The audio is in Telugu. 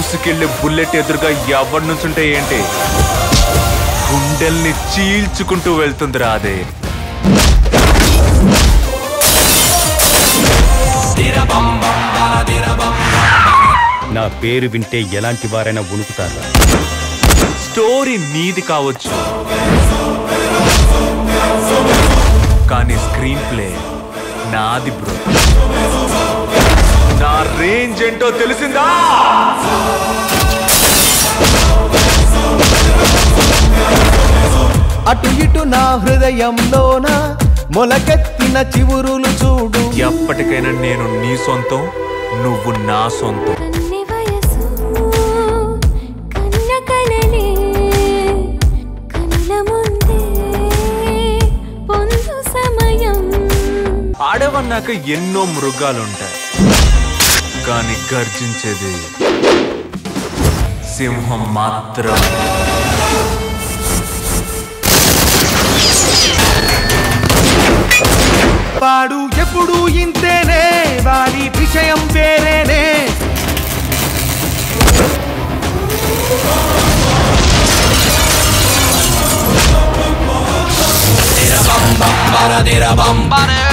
దూసుకెళ్లే బుల్లెట్ ఎదురుగా ఎవరి నుంచుంటే ఏంటి గుండెల్ని చీల్చుకుంటూ వెళ్తుందిరా అదే నా పేరు వింటే ఎలాంటి వారైనా వణుకుతారా స్టోరీ నీది కావచ్చు కానీ స్క్రీన్ ప్లే నాది బ్రో నా రేంజ్ ఏంటో తెలిసిందా అటు ఇటు నా హృదయంలోన మొలకెత్తిన చివురులు చూడు ఎప్పటికైనా నేను నీ సొంతం నువ్వు నా సొంతం కన్నె వయసు కన్న కలలే కనుల ముందే పొందు సమయం ఆడవన్నాక ఎన్నో మృగాలుంటాయి కానీ గర్జించేది సింహం మాత్రం వాడు ఎప్పుడు ఇంతేనే వాడి విషయం వేరేనే Ba-da-dee-da-bum, ba-da